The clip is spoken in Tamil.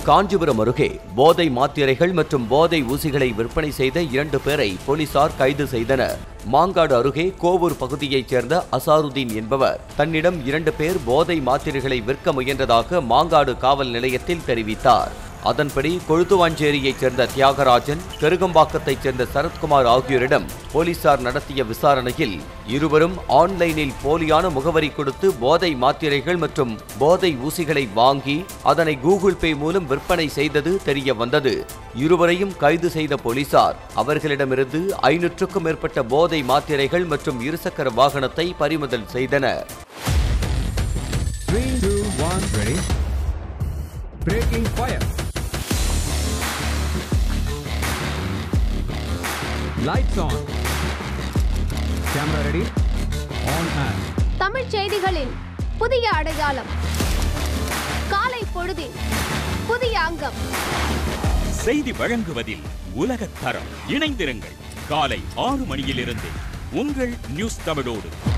காஞ்சிபுரம் அருகே போதை மாத்திரைகள் மற்றும் போதை ஊசிகளை விற்பனை செய்த இரண்டு பேரை போலீசார் கைது செய்தனர் மாங்காடு அருகே கோவூர் பகுதியைச் சேர்ந்த அசாருதீன் என்பவர் தன்னிடம் இரண்டு பேர் போதை மாத்திரைகளை விற்க முயன்றதாக மாங்காடு காவல் நிலையத்தில் தெரிவித்தார் அதன்படி கொழுத்துவாஞ்சேரியைச் சேர்ந்த தியாகராஜன் பெருகம்பாக்கத்தைச் சேர்ந்த சரத்குமார் ஆகியோரிடம் போலீசார் நடத்திய விசாரணையில் இருவரும் ஆன்லைனில் போலியான முகவரி கொடுத்து போதை மாத்திரைகள் மற்றும் போதை ஊசிகளை வாங்கி அதனை கூகுள் பே மூலம் விற்பனை செய்தது தெரிய வந்தது இருவரையும் கைது செய்த போலீசார் அவர்களிடமிருந்து ஐநூற்றுக்கும் மேற்பட்ட போதை மாத்திரைகள் மற்றும் இருசக்கர வாகனத்தை பறிமுதல் செய்தனர் Three, two, one, ready. Breaking fire. Lights on. Camera ready. On and. தமிழ்ச் செய்திகளின் புதிய அடையாளம் காலை பொழுதின் புதிய அங்கம் செய்தி வழங்குவதில் உலகத் தரம் இணைந்திருங்கள் காலை ஆறு மணியிலிருந்து உங்கள் நியூஸ் தமிழோடு